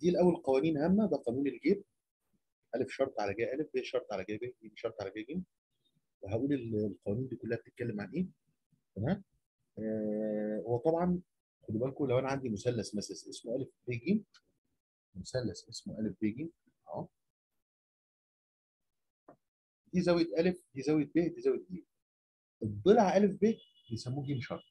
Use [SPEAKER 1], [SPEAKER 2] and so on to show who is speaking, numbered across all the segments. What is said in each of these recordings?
[SPEAKER 1] دي الاول قوانين هامه ده قانون الجيب الف شرط على ج الف ب شرط على ج ب ج شرط على ج ج وهقول ال- القوانين دي كلها بتتكلم عن ايه تمام آه هو طبعا خدوا بالكم لو انا عندي مثلث مثلا اسمه الف ب ج مثلث اسمه الف ب ج اهو دي زاويه الف دي زاويه ب دي زاويه ج الضلع الف ب بيسموه ج شرط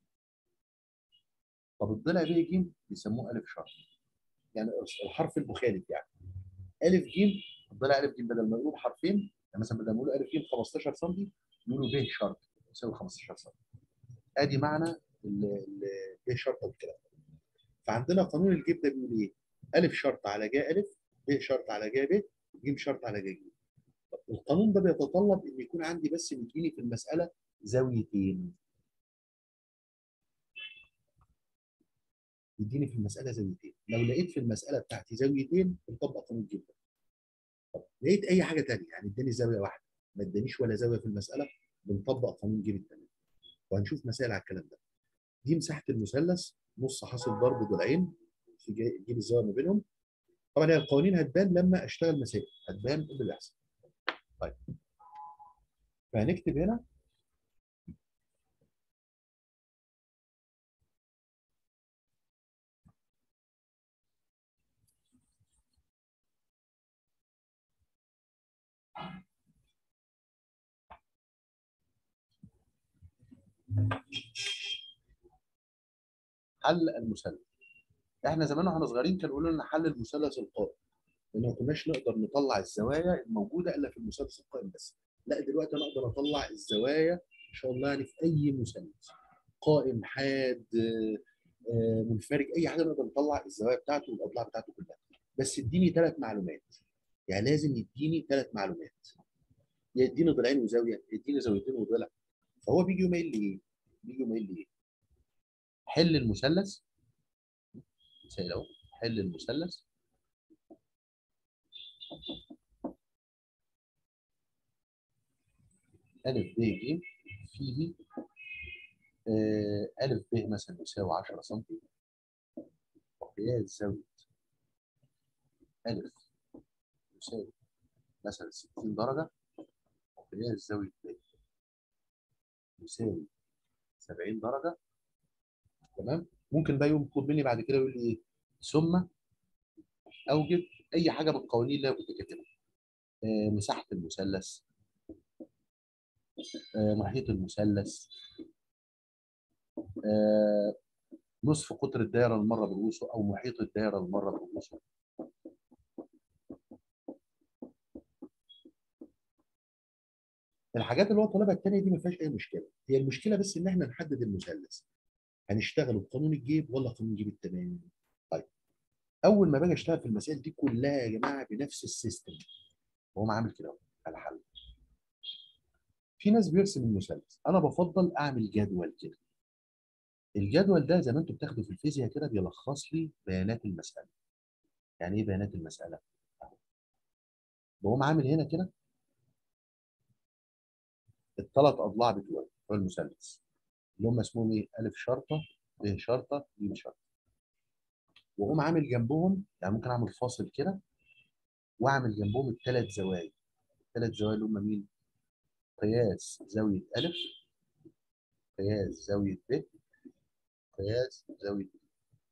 [SPEAKER 1] طب الضلع ب ج بيسموه الف شرط يعني الحرف المخالف يعني الف ج الضلع الف ج بدل ما يقولوا حرفين يعني مثلا بدل ما يقولوا الف ج 15 سم يقولوا ب شرط يساوي 15 سم ادي معنى ال- ال- ب شرط والكلام ده فعندنا قانون الجيب ده بيقول ايه؟ الف شرط على ج الف ب شرط على ج ب ج شرط على ج ج طب القانون ده بيتطلب ان يكون عندي بس مديني في المساله زاويتين يديني في المساله زاويتين لو لقيت في المساله بتاعتي زاويتين بنطبق قانون الجيب ده طب لقيت اي حاجه ثانيه يعني اداني زاويه واحده ما ادانيش ولا زاويه في المساله بنطبق قانون الجيب الثاني وهنشوف مسائل على الكلام ده دي مساحه المثلث نص حاصل ضرب ضلعين في جا- جيب الزاويه ما بينهم طبعا هي القوانين هتبان لما اشتغل مسائل هتبان ايه اللي بيحصل طيب فهنكتب هنا حل المثلث احنا زمان واحنا صغيرين كانوا يقولوا لنا حل المثلث القائم لان ما كناش نقدر نطلع الزوايا الموجوده الا في المثلث القائم بس لا دلوقتي انا اقدر اطلع الزوايا ان شاء الله يعني في اي مثلث قائم حاد آه، آه، منفرج اي حاجه نقدر نطلع الزوايا بتاعته والاضلاع بتاعته كلها بس اديني ثلاث معلومات يعني لازم يديني ثلاث معلومات يا يديني ضلعين وزاويه يديني زاويتين وضلع فهو بيجي يوم قايل لي ايه؟ بيجي يوم قايل لي ايه؟ حل المثلث مثال اهو حل المثلث ألف ب ج فيه آه، ألف ب مثلا يساوي 10 سم وقياس زاوية ألف يساوي مثلا 60 درجة وقياس زاوية ب يساوي 70 درجة تمام ممكن بقى يوم يطلب مني بعد كده يقول لي إيه ثم أوجد أي حاجة من القوانين اللي أنا كنت كاتبها آه، مساحة المثلث آه، محيط المثلث آه، نصف قطر الدائرة المرة برؤوسه أو محيط الدائرة المرة برؤوسه الحاجات اللي هو طالبها التانية دي ما فيهاش أي مشكلة هي المشكلة بس إن إحنا نحدد المثلث هنشتغل بقانون الجيب ولا قانون الجيب التمام طيب أول ما باجي أشتغل في المسائل دي كلها يا جماعة بنفس السيستم هو عامل كده أهو، على حل في ناس بيرسم المثلث أنا بفضل أعمل جدول كده الجدول ده زي ما انتم بتاخدوا في الفيزياء كده بيلخص لي بيانات المسألة يعني ايه بيانات المسألة؟ اهو بقوم عامل هنا كده الثلاث اضلاع بتوعي بتوع المثلث اللي هم اسمهم ايه؟ ألف شرطة ب شرطة ج شرطة واقوم عامل جنبهم يعني ممكن اعمل فاصل كده واعمل جنبهم الثلاث زوايا الثلاث زوايا اللي هم مين؟ قياس زاوية ألف قياس زاوية ب قياس زاوية ب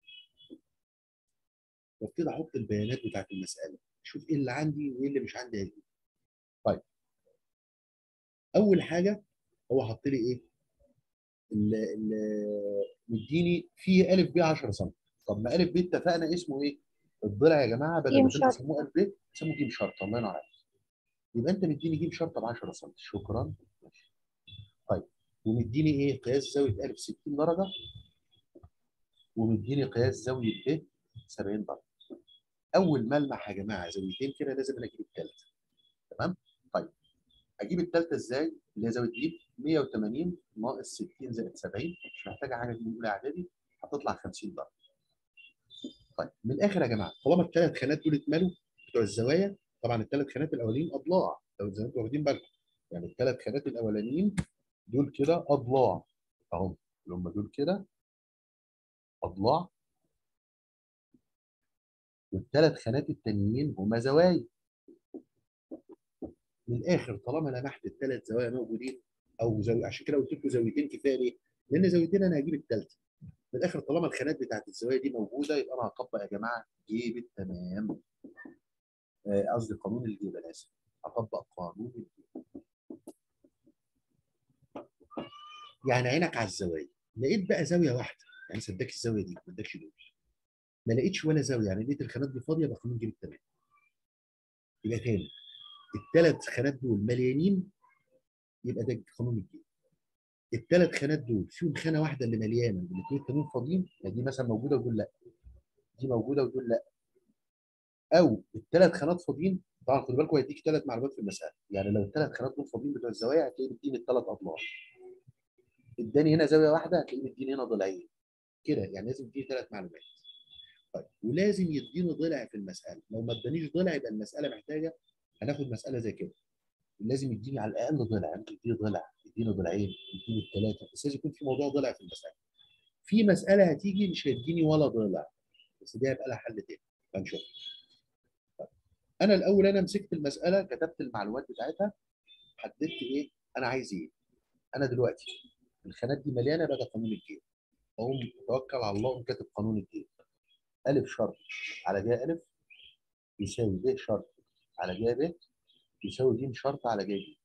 [SPEAKER 1] وابتدي احط البيانات بتاعت المسألة اشوف ايه اللي عندي وايه اللي مش عندي هنا طيب اول حاجه هو حط لي ايه ال ال مديني فيه الف ب 10 سم طب ما الف ب اتفقنا اسمه ايه الضلع يا جماعه بدل
[SPEAKER 2] ج
[SPEAKER 1] ما
[SPEAKER 2] شرط.
[SPEAKER 1] كانوا يسموه الف ب يسموه ج شرطه الله ينور عليك يبقى انت مديني ج شرطه ب 10 سم شكرا ماشي طيب ومديني ايه قياس زاويه الف 60 درجه ومديني قياس زاويه ب 70 درجه اول ما المح يا جماعه زاويتين كده لازم انا اجيب الثالثه تمام طيب اجيب الثالثه ازاي اللي هي زاويه ج 180 ناقص 60 زائد 70 مش محتاجه حاجه دي من اولى اعدادي هتطلع 50 درجه طيب من الاخر يا جماعه طالما الثلاث خانات دول اتملوا بتوع الزوايا طبعا الثلاث خانات الاولانيين اضلاع لو زي ما انتم واخدين بالكم يعني الثلاث خانات الاولانيين دول كده اضلاع اهم اللي هم دول كده اضلاع والثلاث خانات التانيين هما زوايا من الاخر طالما لمحت الثلاث زوايا موجودين او زاويه عشان كده قلت لكم زاويتين كفايه ليه؟ لان زاويتين انا هجيب الثالثه من الاخر طالما الخانات بتاعت الزوايا دي موجوده يبقى انا هطبق يا جماعه جيب التمام آه، قصدي قانون الجيب انا اسف هطبق قانون الجيب يعني عينك على الزوايا لقيت بقى زاويه واحده يعني صدقك الزاويه دي ما ادكش دول ما لقيتش ولا زاويه يعني لقيت الخانات دي فاضيه يبقى قانون جيب التمام يبقى تاني الثلاث خانات دول مليانين يبقى ده قانون الجيب الثلاث خانات دول فيهم خانه واحده اللي مليانه والاثنين التانيين فاضيين يعني دي مثلا موجوده ودول لا دي موجوده ودول لا او الثلاث خانات فاضيين طبعا خد بالكم هيديك ثلاث معلومات في المساله يعني لو الثلاث خانات دول فاضيين بتوع الزوايا هتلاقي مديني الثلاث اضلاع اداني هنا زاويه واحده هتلاقي مديني هنا ضلعين كده يعني لازم يديني ثلاث معلومات طيب ولازم يديني ضلع في المساله لو ما ادانيش ضلع يبقى المساله محتاجه هناخد مساله زي كده لازم يديني على الاقل ضلع ممكن يديني ضلع يديني ضلعين يديني الثلاثه بس لازم يكون في موضوع ضلع في المساله في مساله هتيجي مش هيديني ولا ضلع بس دي هيبقى لها حل تاني هنشوف طيب. انا الاول انا مسكت المساله كتبت المعلومات بتاعتها حددت ايه انا عايز ايه انا دلوقتي الخانات دي مليانه بقى قانون الجيب اقوم اتوكل على الله اقوم كاتب قانون الجيب الف شرط على جاء الف يساوي ب شرط على جاء ب يساوي ج شرط على جاء ج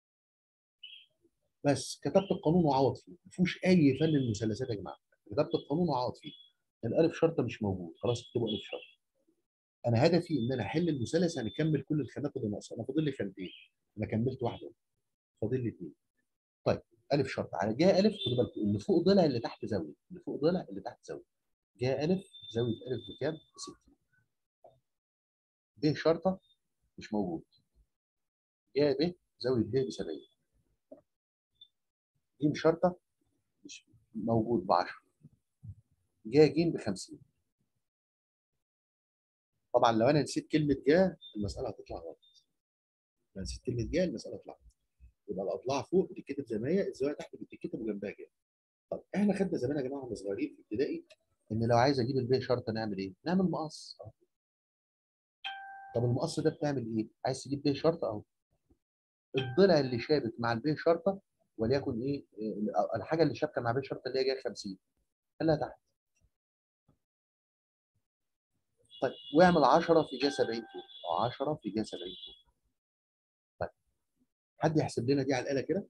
[SPEAKER 1] بس كتبت القانون وعوض فيه ما فيهوش اي فن المثلثات يا جماعه كتبت القانون وعوض فيه الالف شرطه مش موجود خلاص اكتبوا الف شرط انا هدفي ان انا احل المثلث يعني اكمل كل الخانات اللي ناقصه انا فاضل لي خانتين انا كملت واحده فاضل لي اثنين طيب الف شرط على جاء الف خدوا بالكم اللي فوق ضلع اللي تحت زاويه اللي فوق ضلع اللي تحت زاويه جاء الف زاويه الف بكام؟ ب 60 ب شرطه مش موجود جاء ب زاويه ب ب 70 ج شرطه مش موجود ب 10 جاء ج ب 50 طبعا لو انا نسيت كلمه جاء المساله هتطلع غلط لو نسيت كلمه جاء المساله هتطلع غلط يبقى الاضلاع فوق بتتكتب زي ما هي الزاويه تحت بتتكتب وجنبها كده طب احنا خدنا زمان يا جماعه واحنا صغيرين في ابتدائي ان لو عايز اجيب البي شرطه نعمل ايه؟ نعمل مقص طب المقص ده بتعمل ايه؟ عايز تجيب بي شرطه اهو الضلع اللي شابك مع البي شرطه وليكن ايه آه، الحاجه اللي شابكه مع بي شرطه اللي هي جايه 50 خليها تحت طيب واعمل 10 في جا 70 فوق 10 في جا 70 فوق طيب حد يحسب لنا دي على الاله كده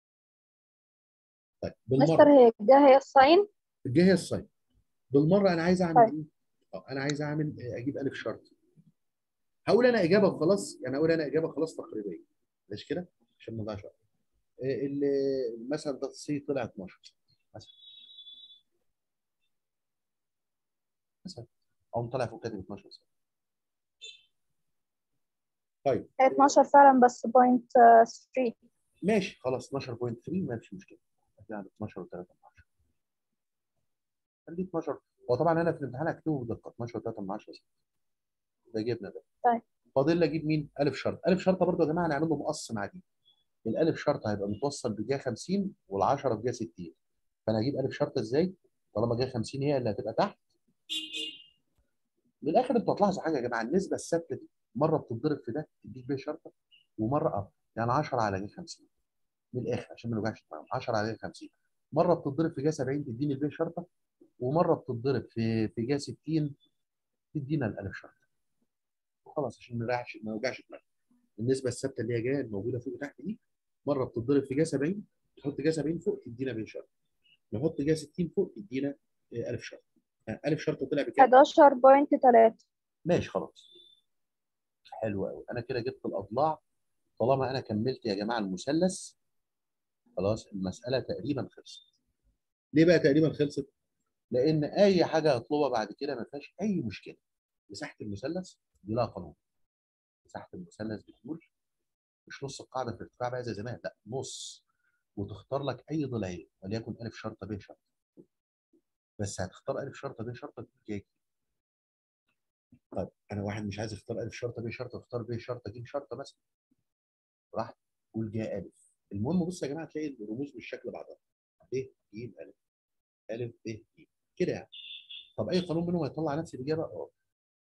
[SPEAKER 1] طيب
[SPEAKER 2] مستر
[SPEAKER 1] بالمره
[SPEAKER 2] هي ده هي الساين
[SPEAKER 1] الجايه هي الساين بالمره انا عايز اعمل
[SPEAKER 2] طيب.
[SPEAKER 1] ايه؟ اه انا عايز اعمل آه، اجيب الف شرط هقول انا اجابه وخلاص يعني اقول انا اجابه خلاص تقريبيه مش كده عشان ما نضيعش وقت آه، اللي مثلا ده سي طلع 12 مثلا مثلا اقوم طالع فوق كاتب 12 سنة. طيب
[SPEAKER 2] هي 12 فعلا بس بوينت 3
[SPEAKER 1] ماشي خلاص 12.3 ما فيش مشكله يعني 12 و3 خليه 12 هو طبعا انا في الامتحان هكتبه بدقه 12 و3 من 10 ده جبنا ده
[SPEAKER 2] طيب.
[SPEAKER 1] فاضل لي اجيب مين؟ الف شرط الف شرطه برضه يا جماعه هنعمل له مقص مع دي الالف شرطه هيبقى متوصل بجا 50 وال10 بجا 60 فانا هجيب الف شرطه ازاي؟ طالما جا 50 هي اللي هتبقى تحت من الاخر انتوا هتلاحظوا حاجه يا جماعه النسبه الثابته دي مره بتتضرب في ده تديك بيه شرطه ومره اب يعني 10 على جا 50 من الاخر عشان ما نوجعش دماغنا 10 على جا 50 مره بتتضرب في جا 70 تديني البيه شرطه ومره بتتضرب في في جا 60 تدينا الالف شرطه خلاص عشان ما نريحش ما نوجعش دماغنا النسبه الثابته اللي هي جايه الموجوده فوق وتحت دي مره بتتضرب في جا 70 تحط جا 70 فوق تدينا بيه شرطه نحط جا 60 فوق تدينا آه، الف شرطه آه، الف شرطه طلع بكام؟
[SPEAKER 2] 11.3
[SPEAKER 1] ماشي خلاص حلو قوي انا كده جبت الاضلاع طالما انا كملت يا جماعه المثلث خلاص المساله تقريبا خلصت ليه بقى تقريبا خلصت لان اي حاجه هطلبها بعد كده ما فيهاش اي مشكله مساحه المثلث دي لها قانون مساحه المثلث بتقول مش نص القاعده في الارتفاع بقى زي زمان لا نص وتختار لك اي ضلعين وليكن الف شرطه ب شرطه بس هتختار الف شرطه ب شرطه جاي طيب انا واحد مش عايز يختار الف شرطه ب شرطه اختار ب شرطه ج شرطه مثلا راح قول جاء الف المهم بص يا جماعه تلاقي الرموز بالشكل بعضها ب ج الف الف ب ج كده يعني طب اي قانون منهم هيطلع نفس الاجابه اه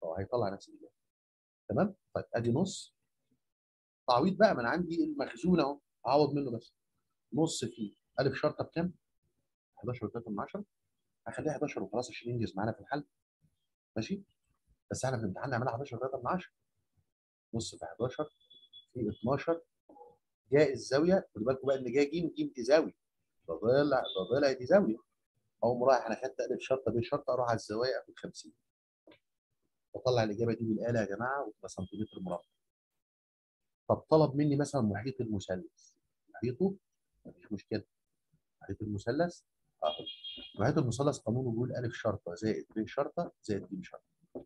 [SPEAKER 1] اه هيطلع نفس الاجابه تمام طيب ادي نص تعويض بقى ما انا عندي المخزون اهو اعوض منه بس نص فيه الف شرطه بكام 11 و3 من 10 هخليها 11 وخلاص عشان ينجز معانا في الحل ماشي بس احنا في الامتحان نعملها 11 و3 من 10 نص في 11 في 12 جاء الزاويه خدوا بالكم بقى ان جاء جيم جيم دي زاويه ده ضلع ده ضلع دي زاويه اقوم رايح انا خدت الف شرطه ب شرطه اروح على الزوايا اخد 50 واطلع الاجابه دي بالاله يا جماعه وتبقى سنتيمتر مربع طب طلب مني مثلا محيط المثلث محيطه مفيش مشكله محيط المثلث اهو محيط المثلث قانونه بيقول الف شرطه زائد ب شرطه زائد ج شرطه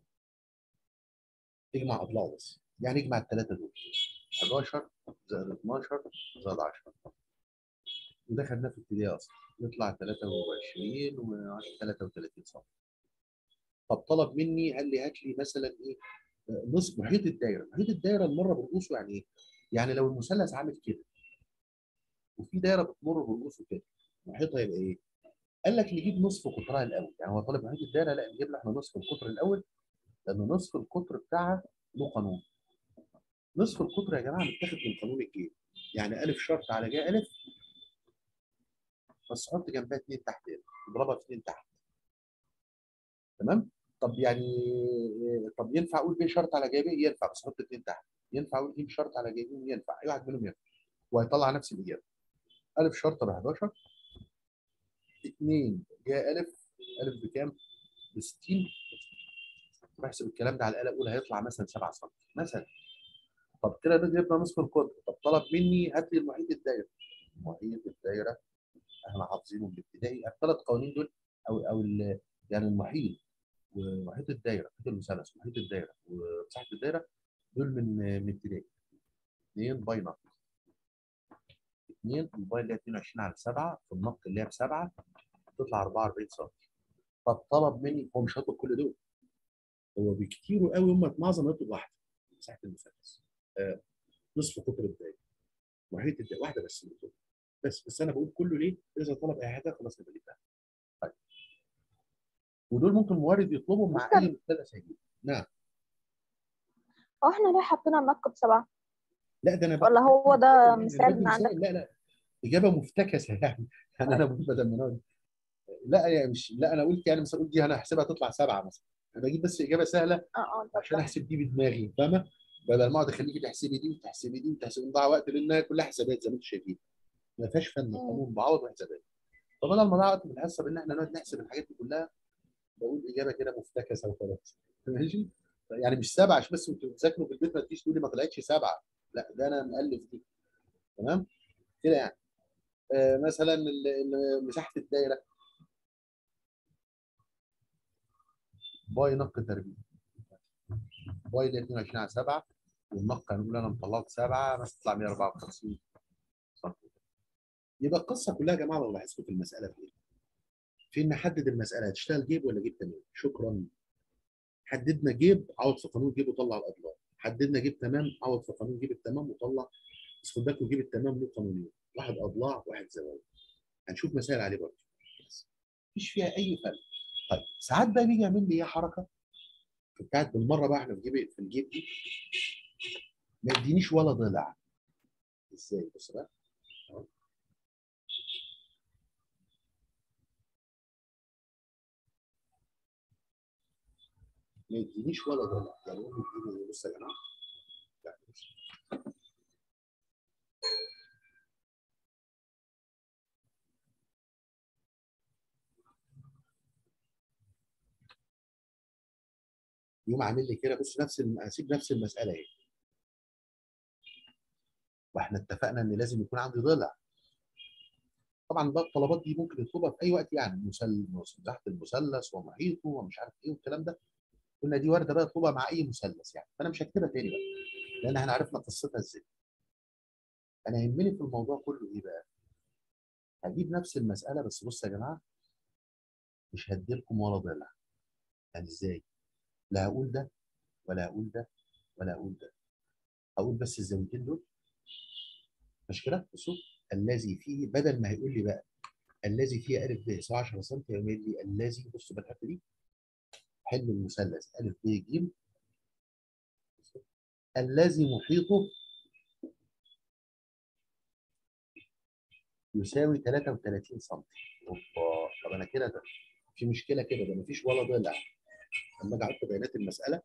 [SPEAKER 1] اجمع اضلاعه بس يعني اجمع الثلاثه دول 11 زائد 12 زائد 10 وده خدناه في ابتدائي اصلا يطلع 23 و 33 سم طب طلب مني قال لي هات لي مثلا ايه نصف محيط الدايره محيط الدايره المره برؤوسه يعني ايه؟ يعني لو المثلث عامل كده وفي دايره بتمر برؤوسه كده محيطها يبقى ايه؟ قال لك نجيب نصف قطرها الاول يعني هو طالب محيط الدايره لا نجيب له احنا نصف القطر الاول لان نصف القطر بتاعها له قانون نصف القطر يا جماعه متاخد من قانون الجيب يعني الف شرط على جاء الف بس حط جنبها اثنين تحت هنا اضربها في اثنين تحت تمام طب يعني طب ينفع اقول ب شرط على جاي ب ينفع بس حط اثنين تحت ينفع اقول ج شرط على جاي ب ينفع اي واحد منهم ينفع وهيطلع نفس الاجابه الف شرط ب 11 2 جاء الف الف بكام؟ ب 60 بحسب الكلام ده على الاله الاولى هيطلع مثلا 7 سم مثلا طب كده ده جبنا نصف القطر طب طلب مني هات لي المحيط الدايره محيط الدايره احنا حافظينه من الابتدائي الثلاث قوانين دول او او يعني المحيط ومحيط الدايره محيط المثلث ومحيط الدايره ومساحه الدايره دول من من ابتدائي 2 باي نق 2 الباي اللي هي 22 على 7 في النق اللي هي بسبعه تطلع 44 سم طب طلب مني هو مش هيطلب كل دول هو بكتير قوي هم معظم يطلب واحده مساحه المثلث آه نصف قطر الدايره محيط الدايره واحده بس اللي بتطلب بس بس انا بقول كله ليه؟ اذا طلب اي حاجه خلاص نبقى جبتها. طيب ودول ممكن موارد يطلبهم مع اي مثلث هيجيب. نعم.
[SPEAKER 2] هو احنا ليه حطينا النق بسبعة؟
[SPEAKER 1] لا ده انا
[SPEAKER 2] ولا هو ده
[SPEAKER 1] بدي
[SPEAKER 2] مثال من
[SPEAKER 1] مثال.
[SPEAKER 2] عندك؟
[SPEAKER 1] لا لا اجابه مفتكسه يعني يعني انا بقول بدل ما نقعد لا يا مش لا انا قلت يعني مثلا قلت دي انا هحسبها تطلع سبعه مثلا انا بجيب بس اجابه سهله
[SPEAKER 2] اه اه طب
[SPEAKER 1] عشان
[SPEAKER 2] ده.
[SPEAKER 1] احسب دي بدماغي فاهمه؟ بدل ما اقعد اخليكي تحسبي دي وتحسبي دي وتحسبي نضيع وقت لانها كلها حسابات زي ما انتم شايفين. ما فيهاش فن قانون بعوض وحسابات فبدل ما نضيع وقت في الحصه بان احنا نقعد نحسب الحاجات دي كلها بقول اجابه كده مفتكسه وخلاص ماشي يعني مش سبعه عشان بس انتوا بتذاكروا في البيت ما تجيش تقولي ما طلعتش سبعه لا ده انا مؤلف دي تمام كده يعني آه مثلا ال- ال- مساحه الدايره باي نق تربيع باي اللي هي 22 على 7 والنق هنقول انا مطلعت 7 بس تطلع 154 سم يبقى القصه كلها يا جماعه لو لاحظتوا في المساله في ايه؟ في ان نحدد المساله هتشتغل جيب ولا جيب تمام شكرا حددنا جيب عوض في قانون جيب وطلع الاضلاع حددنا جيب تمام عوض في قانون جيب التمام وطلع بس خد بالكم جيب التمام له قانونين واحد اضلاع واحد زوايا هنشوف مسائل عليه برضه بس مفيش فيها اي فرق طيب ساعات بقى بيجي يعمل لي ايه حركه بتاعت بالمره بقى احنا في جيب في الجيب دي ما يدينيش ولا ضلع ازاي بص بقى أهو. ما يدينيش ولا ضلع يعني هو بيديني بص يا جماعه يعني بص. يقوم عامل لي كده بص نفس الم- هسيب نفس المساله اهي واحنا اتفقنا ان لازم يكون عندي ضلع طبعا بقى الطلبات دي ممكن يطلبها في اي وقت يعني مثلث تحت المثلث ومحيطه ومش عارف ايه والكلام ده قلنا دي وارده بقى يطلبها مع اي مثلث يعني فانا مش هكتبها تاني بقى لان احنا عرفنا قصتها ازاي انا يهمني في الموضوع كله ايه بقى هجيب نفس المساله بس بص يا جماعه مش هديلكم ولا ضلع يعني ازاي لا هقول ده ولا هقول ده ولا هقول ده هقول بس الزاويتين دول مش كده بصوا الذي فيه بدل ما هيقول لي بقى الذي فيه الف ب يساوي 10 سم يعمل لي الذي بصوا بقى الحته دي حل المثلث الف ب ج الذي محيطه يساوي 33 سم اوبا طب انا كده ده في مشكله كده ده مفيش ولا ضلع لما اجي احط بيانات المساله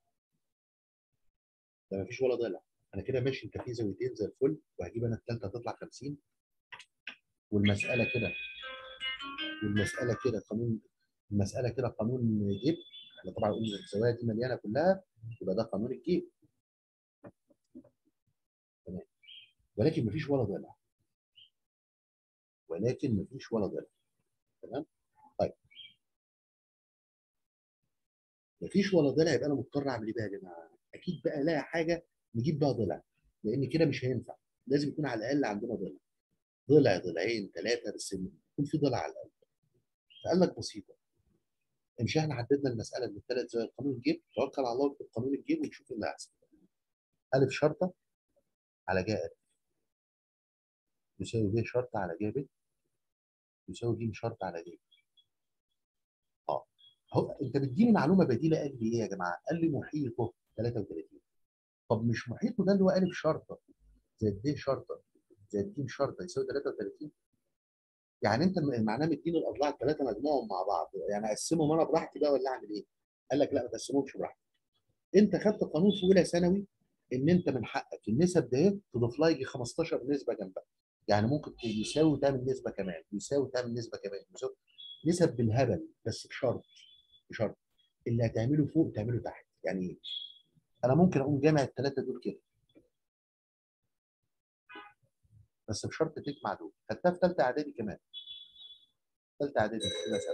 [SPEAKER 1] ده مفيش ولا ضلع انا كده ماشي انت في زاويتين زي الفل وهجيب انا الثالثه تطلع 50 والمساله كده والمساله كده قانون المساله كده قانون جيب احنا طبعا قلنا الزوايا دي مليانه كلها يبقى ده قانون الجيب تمام ولكن مفيش ولا ضلع ولكن مفيش ولا ضلع تمام طيب مفيش ولا ضلع يبقى انا مضطر اعمل ايه بقى يا جماعه اكيد بقى الاقي حاجه نجيب بقى ضلع لان كده مش هينفع لازم يكون على الاقل عندنا ضلع ضلع ضلعين ثلاثه بس يكون في ضلع على الاقل فقال لك بسيطه مش احنا حددنا المساله من الثلاث زي قانون الجيب توكل على الله واكتب قانون الجيب ونشوف اللي هيحصل الف شرطه على جاء الف يساوي ب شرطه على جاء ب يساوي ج شرطه على ج اه هو انت بتديني معلومه بديله قال لي ايه يا جماعه؟ قال لي محيطه 33 طب مش محيطه ده اللي هو الف شرطه زائد ب شرطه زائد ج شرطه يساوي 33 يعني انت معناه مديني الاضلاع الثلاثه مجموعهم مع بعض يعني اقسمهم انا براحتي بقى ولا اعمل ايه؟ قال لك لا ما تقسمهمش براحتك انت خدت قانون في اولى ثانوي ان انت من حقك النسب ديت تضيف لها يجي 15 نسبه جنبها يعني ممكن يساوي تعمل نسبه كمان يساوي تعمل نسبه كمان يساوي نسب بالهبل بس بشرط بشرط اللي هتعمله فوق تعمله تحت يعني ايه؟ انا ممكن اقوم جامع الثلاثه دول كده بس بشرط تجمع دول خدتها في ثالثه اعدادي كمان ثالثه اعدادي مثلا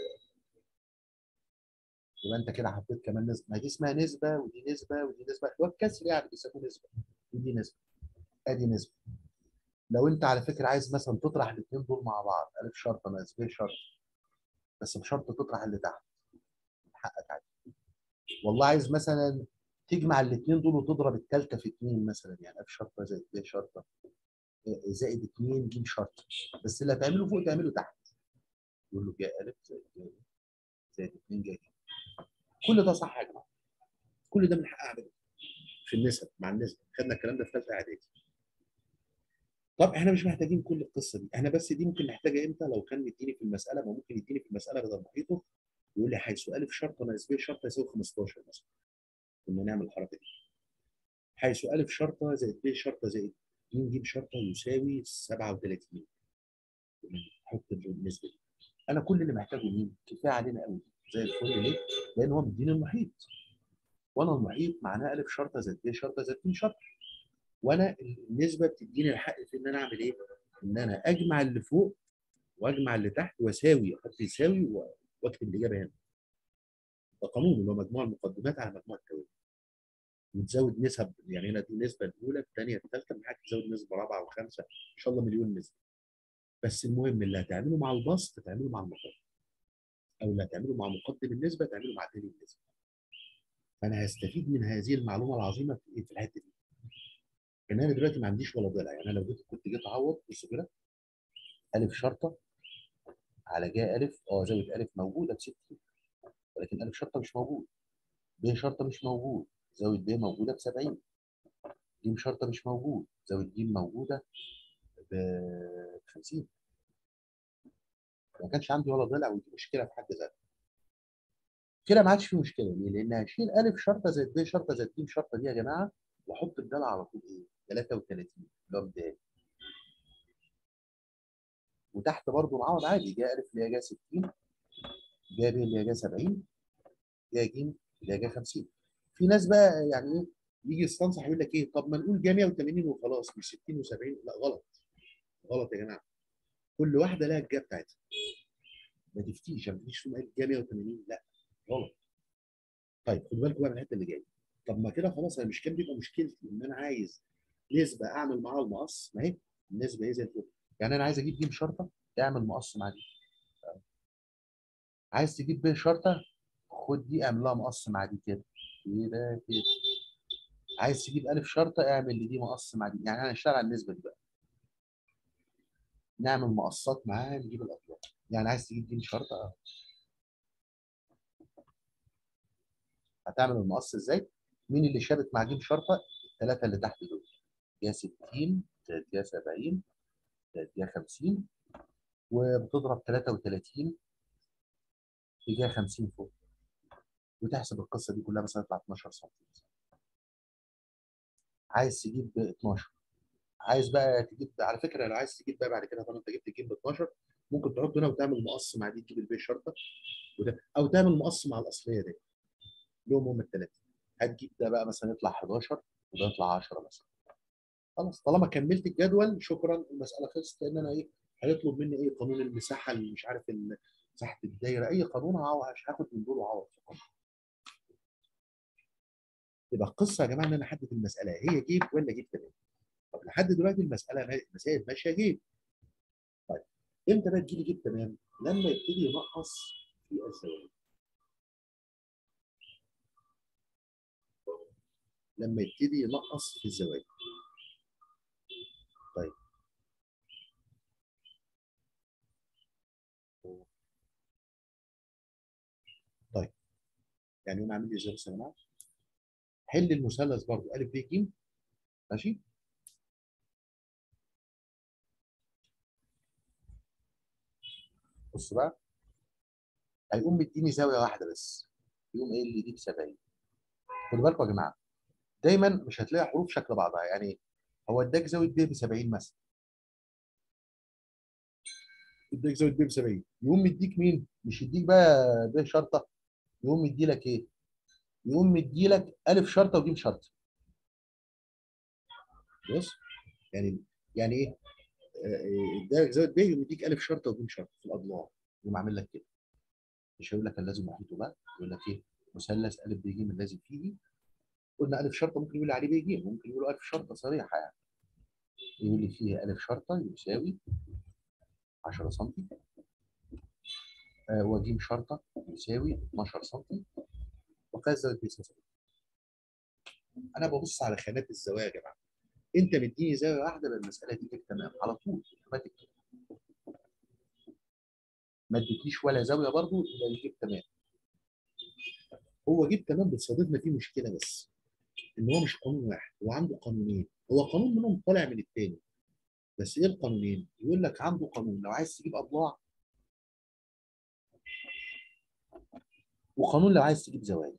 [SPEAKER 1] يبقى انت كده حطيت كمان نسبه ما دي اسمها نسبه ودي نسبه ودي نسبه هو الكسر يعني بيسموه نسبه ودي نسبه ادي نسبه لو انت على فكره عايز مثلا تطرح الاثنين دول مع بعض الف شرطه ناقص ب شرط بس بشرط تطرح اللي تحت حقك عادي والله عايز مثلا تجمع الاثنين دول وتضرب الثالثه في اثنين مثلا يعني الف شرطه زائد ب شرطه زائد 2 ج شرط بس اللي هتعمله فوق تعمله تحت يقول له جاء الف زائد ج زائد 2 ج كل ده صح يا جماعه كل ده من حق اعمله في النسب مع النسب خدنا الكلام ده في ثالثه اعدادي طب احنا مش محتاجين كل القصه دي احنا بس دي ممكن نحتاجها امتى لو كان مديني في المساله ما ممكن يديني في المساله بدل محيطه يقول لي حيث الف شرطه ناقص ب شرطه يساوي 15 مثلا كنا نعمل الحركه دي حيث الف شرطه زائد ب شرطه زائد ج شرطه يساوي 37 نحط النسبه دي انا كل اللي محتاجه مين؟ كفايه علينا قوي زي الفل ليه؟ لان هو مديني المحيط وانا المحيط معناه الف شرطه زائد ب شرطه زائد ج شرطه وانا النسبه بتديني الحق في ان انا اعمل ايه؟ ان انا اجمع اللي فوق واجمع اللي تحت واساوي احط يساوي واكتب الاجابه هنا. ده قانون اللي هو مجموع المقدمات على مجموع التوازي. وتزود نسب يعني هنا دي النسبه الاولى الثانيه الثالثه من حاجه تزود نسبه رابعه وخامسه ان شاء الله مليون نسبه. بس المهم اللي هتعمله مع البسط تعمله مع المقدم. او اللي هتعمله مع مقدم النسبه تعمله مع تاني النسبه. فانا هستفيد من هذه المعلومه العظيمه في الحته دي. ان انا دلوقتي ما عنديش ولا ضلع يعني انا لو جيت كنت جيت اعوض بص كده الف شرطه على جاء الف اه زاويه الف موجوده ب 60 ولكن الف شرطه مش موجود ب شرطه مش موجود زاويه ب موجوده ب 70 ج شرطه مش موجود زاويه ج موجوده ب 50 ما كانش عندي ولا ضلع ودي مشكله في حد ذاتها كده ما عادش في مشكله ليه؟ لان هشيل الف شرطه زائد ب شرطه زائد ج شرطه دي يا جماعه واحط الضلع على طول ايه؟ 33 اللي هو بدايه وتحت برضه نعوض عادي جاء الف اللي هي جايه 60 جاء ب اللي هي جايه 70 جاء ج اللي هي جايه 50 في ناس بقى يعني ايه يجي يستنصح يقول لك ايه طب ما نقول جايه 180 وخلاص مش 60 و70 لا غلط غلط يا جماعه كل واحده لها الجا بتاعتها ما تفتيش ما تفتيش تقول جايه 180 لا غلط طيب خدوا بالكم بقى من الحته اللي جايه طب ما كده خلاص انا مش كان بيبقى مشكلتي ان انا عايز نسبه اعمل معاها المقص ما هي النسبه هي زي الفل يعني انا عايز اجيب ج شرطه اعمل مقص مع دي عايز تجيب ب شرطه خد دي اعمل لها مقص مع دي كده كده كده عايز تجيب الف شرطه اعمل لدي مقص مع دي يعني انا هشتغل على النسبه دي بقى نعمل مقصات معاها نجيب الاطوال يعني عايز تجيب ج شرطه هتعمل المقص ازاي؟ مين اللي شابك مع ج شرطه؟ الثلاثه اللي تحت دول جا 60 زائد جا 70 زائد جا 50 وبتضرب 33 في جا 50 فوق وتحسب القصه دي كلها مثلا يطلع 12 سم عايز تجيب 12 عايز بقى تجيب على فكره لو عايز تجيب بقى بعد كده طالما انت جبت تجيب ب 12 ممكن تحط هنا وتعمل مقص مع دي تجيب البي شرطه وده او تعمل مقص مع الاصليه دي لهم هم الثلاثه هتجيب ده بقى مثلا يطلع 11 وده يطلع 10 مثلا خلاص طالما كملت الجدول شكرا المساله خلصت لان انا ايه هيطلب مني ايه قانون المساحه اللي مش عارف ال- مساحه الدايره اي قانون هعوض- هاخد من دول واعوض في قانون. يبقى القصه يا جماعه ان انا احدد المساله هي جيب ولا جيب تمام طب لحد دلوقتي المساله ما- المسائل ماشيه جيب طيب امتى بقى تجيلي جيب تمام؟ لما يبتدي ينقص في الزوايا لما يبتدي ينقص في الزوايا طيب طيب يعني انا عامل لي ازاي بس يا جماعه؟ حل المثلث برضو ا ب ج ماشي؟ بص بقى هيقوم مديني زاويه واحده بس يقوم ايه اللي دي ب 70 خدوا بالكم يا جماعه دايما مش هتلاقي حروف شكل بعضها يعني هو اداك زاويه ب ب 70 مثلا اداك زاويه ب ب 70 يقوم مديك مين؟ مش يديك بقى ب شرطه يقوم مديلك ايه؟ يقوم مديلك الف شرطه وج شرطه بص يعني يعني ايه؟ آه، اداك زاويه ب يقوم يديك الف شرطه وج شرطه في الاضلاع يقوم عامل لك كده مش هيقول لك اللازم محيطه بقى يقول لك ايه؟ مثلث ا ب ج اللازم فيه قلنا الف شرطه ممكن يقول عليه ب ج ممكن يقول الف شرطه صريحه يعني يقول لي فيه الف شرطه يساوي 10 سم آه وج شرطه يساوي 12 سم وقياس زاويه ب 70 انا ببص على خانات الزوايا يا جماعه انت مديني زاويه واحده بالمساله دي جبت تمام على طول اوتوماتيك ما اديتنيش ولا زاويه برضو يبقى يجيب تمام هو جيب تمام بتصادفنا فيه مشكله بس ان هو مش قانون واحد هو عنده قانونين هو قانون منهم طالع من الثاني بس ايه القانونين؟ يقول لك عنده قانون لو عايز تجيب اضلاع وقانون لو عايز تجيب زوايا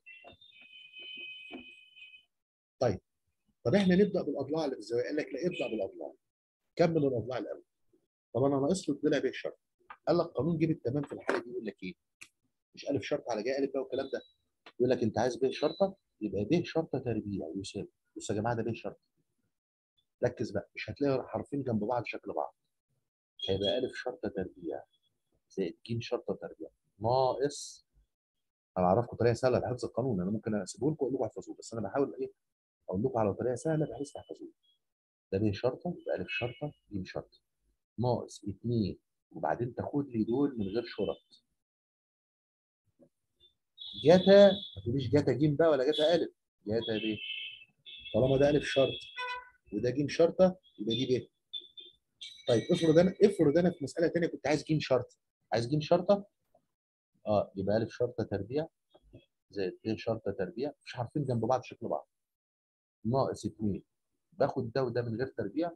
[SPEAKER 1] طيب طب احنا نبدا بالاضلاع اللي في الزوايا قال لك لا ابدا بالاضلاع كمل الاضلاع الاول طب انا ناقص له الضلع ب شرط قال لك قانون جيب التمام في الحاله دي يقول لك ايه؟ مش الف شرط على جاي الف بقى والكلام ده يقول لك انت عايز ب شرطه يبقى ب شرطه تربيع يساوي بص يا جماعه ده ب شرطه ركز بقى مش هتلاقي حرفين جنب بعض شكل بعض هيبقى الف شرطه تربيع زائد ج شرطه تربيع ناقص انا اعرفكم طريقه سهله لحفظ القانون انا ممكن اسيبه لكم اقول لكم احفظوه بس انا بحاول ايه اقول لكم على طريقه سهله بحيث تحفظوه ده ب شرطه يبقى الف شرطه ج شرطه ناقص 2 وبعدين تاخد لي دول من غير شرط جاتا ما تقوليش جاتا ج بقى ولا جاتا الف جاتا ب طالما ده الف شرط وده ج شرطه يبقى دي ب طيب افرض انا افرض انا في مساله ثانيه كنت عايز ج شرطه عايز ج شرطه اه يبقى الف شرطه تربيع زائد ب شرطه تربيع مش حرفين جنب بعض شكل بعض ناقص 2 باخد ده وده من غير تربيع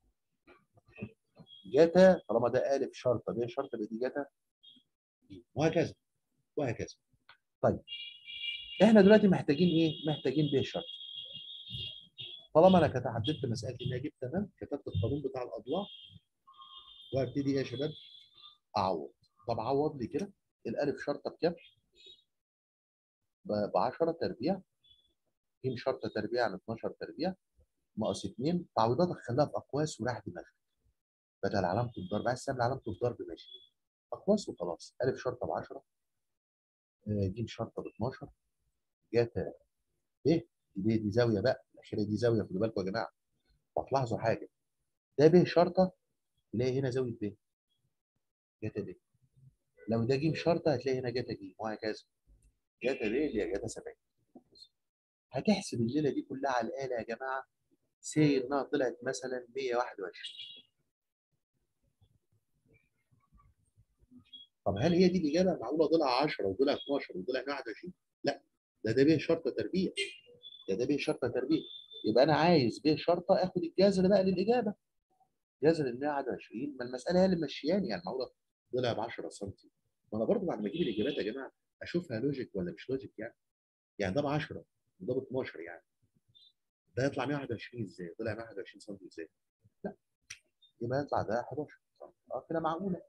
[SPEAKER 1] جاتا طالما ده الف شرطه ب شرطه يبقى دي جاتا ج وهكذا وهكذا طيب احنا دلوقتي محتاجين ايه؟ محتاجين ب شرط طالما انا كنت حددت مساله ان اجيب تمام كتبت القانون بتاع الاضلاع وهبتدي ايه يا شباب؟ اعوض طب عوض لي كده الالف شرطه بكام؟ ب 10 تربيع ج شرطه تربيع عن 12 تربيع ناقص 2 تعويضاتك خليها في اقواس وراح دماغك بدل علامه الضرب عايز تعمل علامه الضرب ماشي اقواس وخلاص الف شرطه ب 10 ج شرطه ب 12 جاتا ب دي دي زاويه بقى الاخيره دي زاويه خدوا بالكم يا جماعه وهتلاحظوا حاجه ده ب شرطه تلاقي هنا زاويه ب جاتا ب لو ده ج شرطه هتلاقي هنا جاتا ج وهكذا جاتا ب اللي هي جاتا 70 هتحسب الليله دي كلها على الاله يا جماعه سي انها طلعت مثلا 121 طب هل هي دي الاجابه معقوله ضلع 10 وضلع 12 وضلع 121 لا ده ده ب شرطه تربيع ده ده ب شرطه تربيع يبقى انا عايز ب شرطه اخد الجذر بقى للاجابه جذر ال 121 ما المساله هي اللي ماشياني يعني معقوله طلع ب 10 سم ما انا برضه بعد ما اجيب الاجابات يا جماعه اشوفها لوجيك ولا مش لوجيك يعني يعني ده ب 10 وده ب 12 يعني ده يطلع 121 ازاي؟ طلع 121 سم ازاي؟ لا يبقى يطلع ده 11 سم اه كده معقوله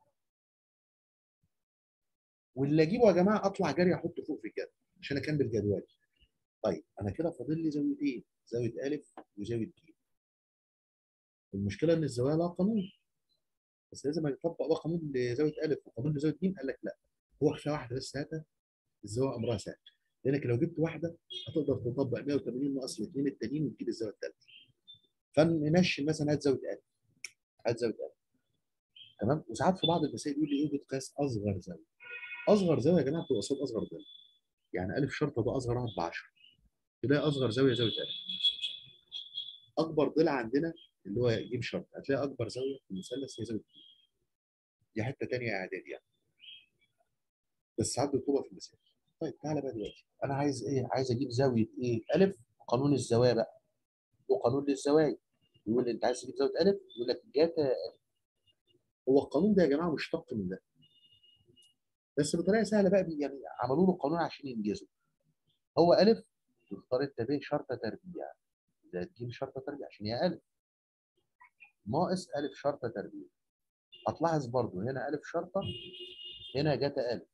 [SPEAKER 1] واللي اجيبه يا جماعه اطلع جري احطه فوق في الجدول عشان اكمل جدولي طيب انا كده فاضل لي زاويتين زاويه ا وزاويه ج المشكله ان الزوايا لها قانون بس لازم يطبق بقى قانون لزاويه ا وقانون لزاويه ج قال لك لا هو كفايه واحده بس هاتها الزاويه امرها سهل لانك لو جبت واحده هتقدر تطبق 180 ناقص الاثنين التانيين وتجيب الزاويه الثالثه فنمشي مثلا هات زاويه ا هات زاويه ا تمام وساعات في بعض المسائل يقول لي ايه بتقاس اصغر زاويه اصغر زاويه يا جماعه بتبقى قصاد اصغر زاويه يعني الف شرطه ده اصغر واحد ب 10 تلاقي اصغر زاويه زاويه ا اكبر ضلع عندنا اللي هو ج شرط هتلاقي اكبر زاويه في المثلث هي زاويه ج دي حته ثانيه اعدادي يعني بس ساعات بتبقى في المثال طيب تعالى بقى دلوقتي انا عايز ايه عايز اجيب زاويه ايه الف قانون الزوايا بقى وقانون للزوايا يقول لي انت عايز تجيب زاويه الف يقول لك جاتا الف هو القانون ده يا جماعه مشتق من ده بس بطريقه سهله بقى يعني عملوا له قانون عشان ينجزوا هو الف يختار انت ب شرطه تربيع زائد ج شرطه تربيع عشان هي الف ناقص الف شرطه تربيع هتلاحظ برضو هنا الف شرطه هنا جاتا الف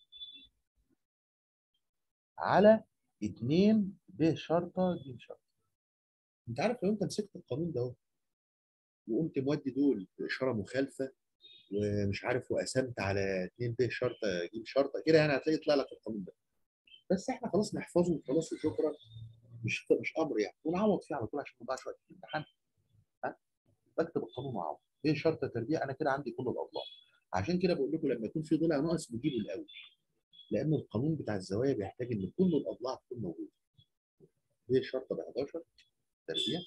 [SPEAKER 1] على 2 ب شرطه ج شرطه انت عارف لو انت مسكت القانون ده اهو وقمت مودي دول باشاره مخالفه ومش عارف وقسمت على 2 ب شرطه ج شرطه كده يعني هتلاقي يطلع لك القانون ده بس احنا خلاص نحفظه وخلاص وشكرا مش مش امر يعني ونعوض فيه على طول عشان ما نضيعش وقت في الامتحان ها بكتب القانون واعوض ايه شرط تربيع انا كده عندي كل الاوضاع عشان كده بقول لكم لما يكون في ضلع ناقص بجيبه الاول لان القانون بتاع الزوايا بيحتاج ان كل الاضلاع تكون موجوده ايه شرطه ب 11 تربيع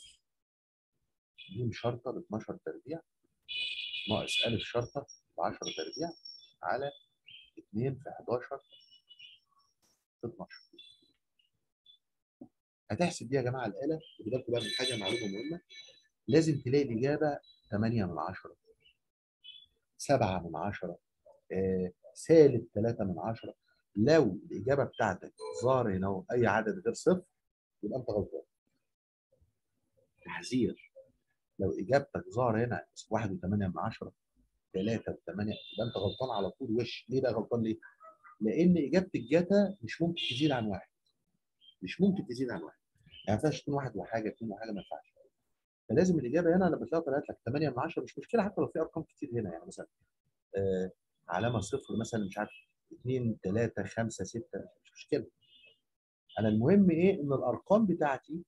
[SPEAKER 1] ج شرطه ب 12 تربيع ناقص الف شرطه ب 10 تربيع على 2 في 11 في 12 هتحسب دي يا جماعه الاله خدوا بالكم بقى من حاجه معلومه مهمه لازم تلاقي الاجابه 8 من 10 7 من 10 آه، سالب 3 من 10 لو الاجابه بتاعتك ظهر هنا أهو اي عدد غير صفر يبقى انت غلطان تحذير لو اجابتك ظهر هنا 1 و8 من 10 3 و8 يبقى انت غلطان على طول وش ليه بقى غلطان ليه؟ لان اجابه الجتا مش ممكن تزيد عن واحد مش ممكن تزيد عن واحد يعني ما ينفعش تكون واحد وحاجه اثنين وحاجه ما ينفعش فلازم الاجابه هنا لما تلاقيها طلعت لك 8 من 10 مش مشكله حتى لو في ارقام كتير هنا يعني مثلا آه علامه صفر مثلا مش عارف 2 3 5 6 مش مشكله انا المهم ايه ان الارقام بتاعتي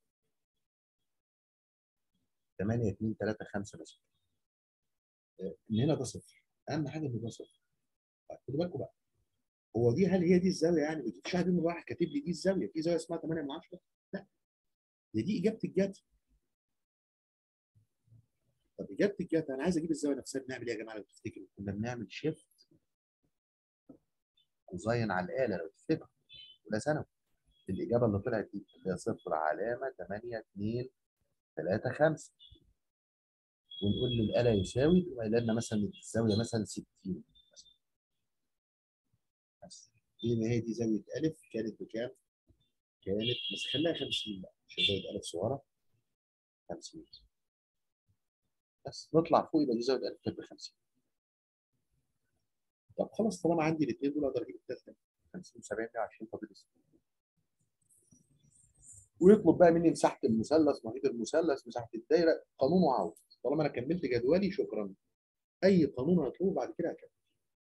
[SPEAKER 1] 8 2 3 5 مثلا آه، ان هنا ده صفر اهم حاجه ان ده صفر طيب خدوا بالكم بقى هو دي هل هي دي الزاويه يعني مفيش حد من واحد كاتب لي دي الزاويه في زاويه اسمها 8 من 10 لا دي دي اجابه الجد طب اجابه الجد انا عايز اجيب الزاويه نفسها بنعمل ايه يا جماعه لو تفتكروا كنا بنعمل شيفت كوزين على الاله لو تفتكروا ولا ثانوي الاجابه اللي طلعت دي اللي هي صفر علامه 8 2 3 5 ونقول للاله يساوي تقوم قايله لنا مثلا الزاويه مثلا 60 مثلا بس دي هي دي زاويه الف كانت بكام؟ كانت بس خليها 50 بقى عشان زاويه الف صغيره 50 بس نطلع فوق يبقى دي زاويه الف كانت ب 50 طب خلاص طالما عندي الاثنين دول اقدر اجيب الثالثه 50 70 120 فاضل لي 60 ويطلب بقى مني مساحه المثلث محيط المثلث مساحه الدايره قانون وعوض طالما انا كملت جدولي شكرا اي قانون هطلبه بعد كده هكمل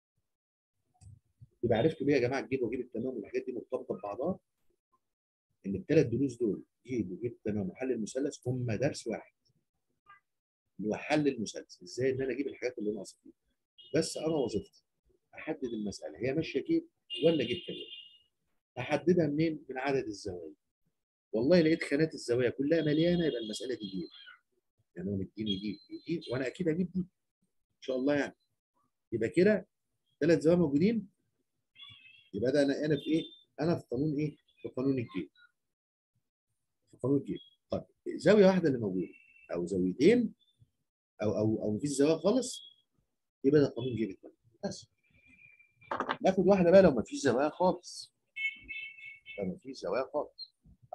[SPEAKER 1] يبقى عرفتوا ليه يا جماعه الجيب وجيب التمام والحاجات دي مرتبطه ببعضها ان الثلاث دروس دول جيب وجيب التمام وحل المثلث هم درس واحد اللي هو حل المثلث ازاي ان انا اجيب الحاجات اللي ناقصه فيه بس انا وظيفتي احدد المساله هي ماشيه كيف ولا جيب كده احددها منين من عدد الزوايا والله لقيت خانات الزوايا كلها مليانه يبقى المساله دي جيب يعني هو مديني يجيب يجيب وانا اكيد هجيب دي ان شاء الله يعني يبقى كده ثلاث زوايا موجودين يبقى ده انا انا في ايه؟ انا في قانون ايه؟ في قانون الجيب في قانون الجيب طيب زاويه واحده اللي موجوده او زاويتين او او او مفيش زوايا خالص يبقى ده قانون جيب التمام بس ناخد واحده بقى لو مفيش زوايا خالص لو مفيش زوايا خالص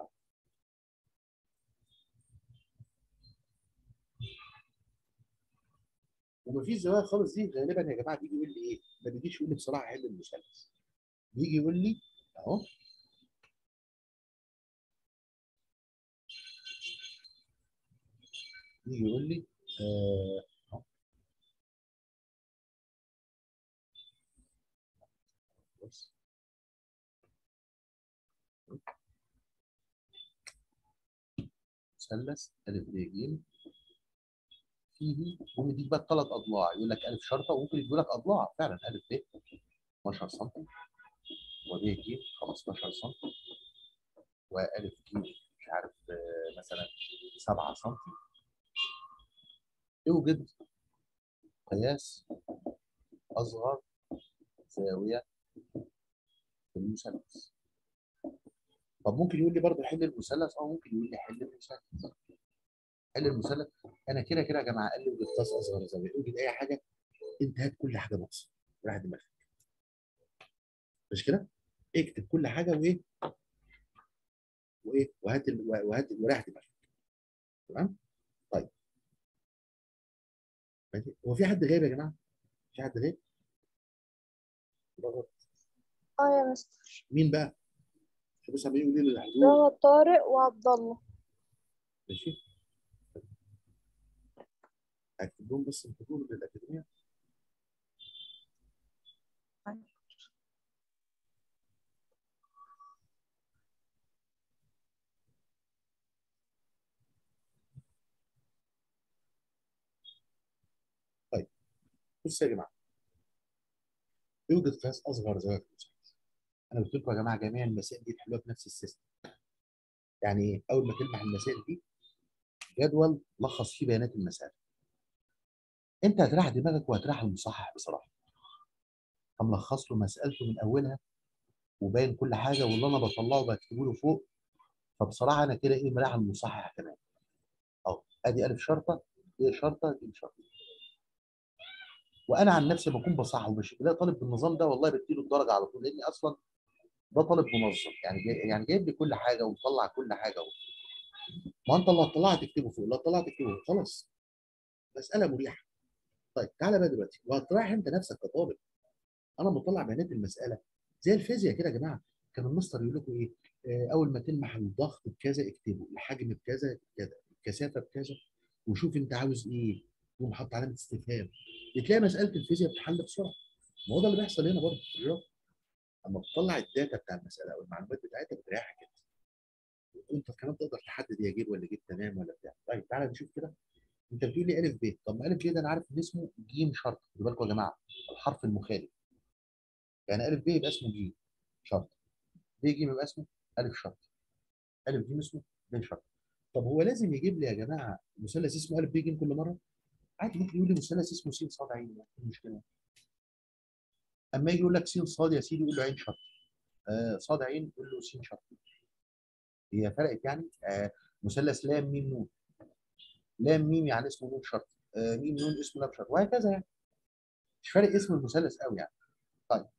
[SPEAKER 1] ومفيش زوايا خالص دي غالبا يا جماعه بيجي يقول لي ايه؟ ما بيجيش يقول لي بصراحه حل المثلث بيجي يقول لي اهو يجي يقول لي آه أهو. بص مثلث ألف ب ج فيه ومديك بقى ثلاث أضلاع يقول لك ألف شرطة وممكن يدوا لك أضلاع فعلا ألف ب 12 سم وب ج 15 سم وألف ج مش عارف آه، مثلا 7 سم يوجد قياس أصغر زاوية في المثلث طب ممكن يقول لي برضه حل المثلث اه ممكن يقول لي حل المثلث حل المثلث انا كده كده يا جماعه قال لي وجد قياس اصغر زاويه اوجد اي حاجه انت هات كل حاجه ناقصه راح دماغك مش كده؟ اكتب كل حاجه وايه؟ وايه؟ وهات ال- وهات وراح دماغك تمام؟ طيب ماشي؟ هو في حد غايب يا جماعه؟ في حد غايب؟ ضغط.
[SPEAKER 2] اه يا مستر
[SPEAKER 1] مين بقى؟ بص عمالين يقولوا لي
[SPEAKER 2] ده
[SPEAKER 1] الحضور
[SPEAKER 2] هو طارق وعبد الله
[SPEAKER 1] ماشي هكتب لهم بس الحضور للاكاديميه طيب بصوا يا جماعه يوجد قياس اصغر زاويه في المثلث انا قلت لكم يا جماعه جميع المسائل دي تحلوها بنفس السيستم يعني ايه اول ما تلمح المسائل دي جدول لخص فيه بيانات المساله انت هتريح دماغك وهتريح المصحح بصراحه فملخص له مسالته من اولها وباين كل حاجه واللي انا بطلعه بكتبه له فوق فبصراحه انا كده ايه مريح المصحح كمان اهو ادي الف شرطه دي شرطه دي شرطه وانا عن نفسي بكون بصحح ومش بلاقي طالب بالنظام ده والله بديله الدرجه على طول لاني اصلا ده طالب منظم يعني جاي يعني جايب لي كل حاجه ومطلع كل حاجه و... ما انت اللي هتطلعها تكتبه فوق اللي هتطلعها تكتبه فوق خلاص مساله مريحه طيب تعالى بقى دلوقتي وهتراعي انت نفسك كطالب انا بطلع بيانات المساله زي الفيزياء كده يا جماعه كان المستر يقول لكم ايه آه، اول ما تلمح الضغط بكذا اكتبه الحجم بكذا كذا الكثافه بكذا وشوف انت عاوز ايه تقوم حاطط علامه استفهام بتلاقي مساله الفيزياء بتحل بسرعه ما هو ده اللي بيحصل هنا برضه في الرياضه اما بتطلع الداتا بتاع المساله او المعلومات بتاعتها بتريحك انت وانت كمان تقدر تحدد يا جيب ولا جيب تمام ولا بتاع طيب تعالى نشوف كده انت بتقول لي الف ب طب ما الف ب ده انا عارف ان اسمه ج شرط خدوا بالكم يا جماعه الحرف المخالف يعني الف ب يبقى اسمه ج شرط ب ج يبقى اسمه الف شرط الف ج اسمه ب شرط طب هو لازم يجيب لي يا جماعه مثلث اسمه الف ب ج كل مره عادي ممكن يقول لي مثلث اسمه س ص عين يعني إيه المشكله اما يجي يقول لك س ص يا سيدي يقول له عين شرط آه صاد عين يقول له س شرط هي فرقت يعني آه مثلث لام ميم نون لام ميم يعني اسمه نون شرط آه ميم نون اسمه لام شرط وهكذا يعني مش فارق اسم المثلث قوي يعني طيب